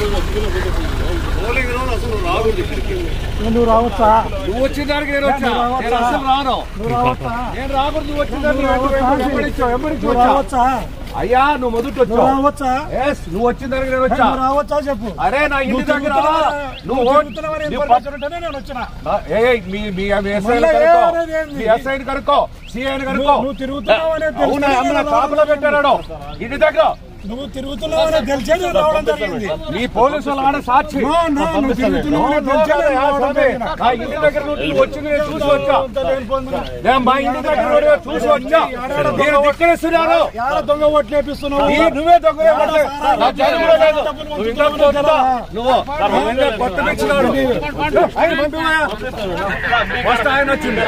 Polling రోజు అసలు రాకూడదు ఇక్కడికి నువ్వు రావచ్చా నువ్వు వచ్చిన దానికి నేను వచ్చా నేను అసలు రాను నువ్వు రావచ్చా నేను రాకూడదు నువ్వు వచ్చిన దానికి వెంబడి- వెంబడించావు, వెంబడించి నువ్వు వచ్చా. రావచ్చా అయ్యా నువ్వు మొదటి నువ్వు వచ్చావు రావచ్చా ఎస్ నువ్వు వచ్చిన దానికి నేను వచ్చా నువ్వు రావచ్చా చెప్పు అరే నా ఇంటి నువ్వు దగ్గర తిరుగుతున్నావని- నువ్వు నువ్వు ఓట్- తిరుగుతున్నావని నీ ఇన్ఫర్మేషన్ ఉంటేనే నేను వచ్చిన నా- ఏయ్, మీ మీ మీ ఎస్ఐ మళ్ళా కనుక్కో ఏమనేది ఏంది? మీ ఎస్ఐ కనుక్కో సిఐ కనుక్కో నువ్వు- నువ్వు తిరుగుతున్నావనే అవునా తెలుసు. అమ్మ కాపులో పెట్టాడు ఇంటి దగ్గర నువ్వు తిరుగుతున్నావని తెలిసే నేను రావడం జరిగింది మీ పోలీసులు ఆడ సాక్షి నో, నో, నువ్వు తిరుగుతున్నావని నో, తెలిసే నో, నేను యా, రావడం స్వామి. జరిగింది. నా ఇంటి దగ్గర నుండి వచ్చింది నేను చూసి వచ్చా నేను మా ఇంటి దగ్గర నుండి చూసి వచ్చా నేను ధిక్కరిస్తున్నాను యాడ దొంగ ఓట్లు వేపిస్తున్నావు నీ- నువ్వే దొంగ నా జన్మలో లేదు నువ్వు ఇంకా కొత్త నువ్వు నువ్వు ఇంకా కొత్త తెచ్చినాడు ఆయన పంపివయ్యా. ఫస్ట్ ఆయన వచ్చింది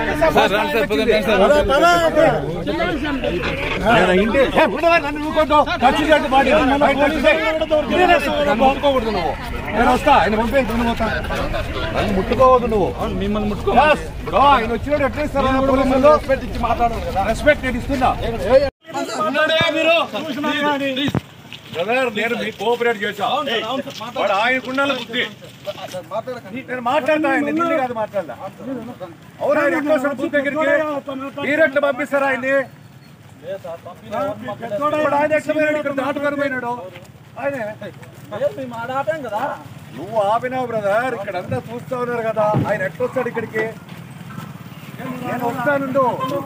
పద, పద, పద. నేను ఇంటి ఏ, ఉండవా, నన్ను ఊరుకోద్దు. ఖచ్చితంగా బాడీ. బయట నిలిచి. నేనే వస్తాను. నన్ను ముట్టుకోకూడదు నువ్వు నేను వస్తా ఆయన పంపే నన్ను పోతా నన్ను ముట్టుకోవద్దు నువ్వు మిమ్మల్ని ముట్టుకో ఇప్పుడు ఆయన వచ్చినాడు ఎట్లా ఇస్తారా పోలీసులు రెస్పెక్ట్ ఇచ్చి మాట్లాడాలి కదా రెస్పెక్ట్ నేను ఇస్తున్నా ఉన్నాడే మీరు బ్రదర్ నేను మీకు కోఆపరేట్ చేశా వాడు ఆయనకున్న బుద్ధి నేను మాట్లాడతా ఆయన నిన్ను కాదు మాట్లాడదా అవును ఆయన ఎట్లా వస్తాడు బూత్ దగ్గరికి మీరెట్లా పంపిస్తారా ఆయన్ని ఇప్పుడు ఆయన ఎట్లా పోయినాడు ఇక్కడ దాటుకొని పోయినాడు ఆయనే నువ్వు ఆపినావు బ్రదర్ ఇక్కడ అంతా చూస్తా ఉన్నారు కదా ఆయన ఎట్లా వస్తాడు ఇక్కడికి నేను వస్తానుండు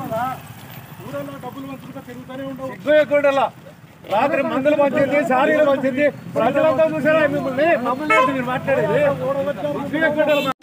సిగ్గు ఎక్కువ రాత్రి మందులు పంచింది సారీలు పంచింది ప్రజలంతా చూసారా మిమ్మల్ని మమ్మల్ని ఏంటి మీరు మాట్లాడేది సిగ్గు ఎక్కువ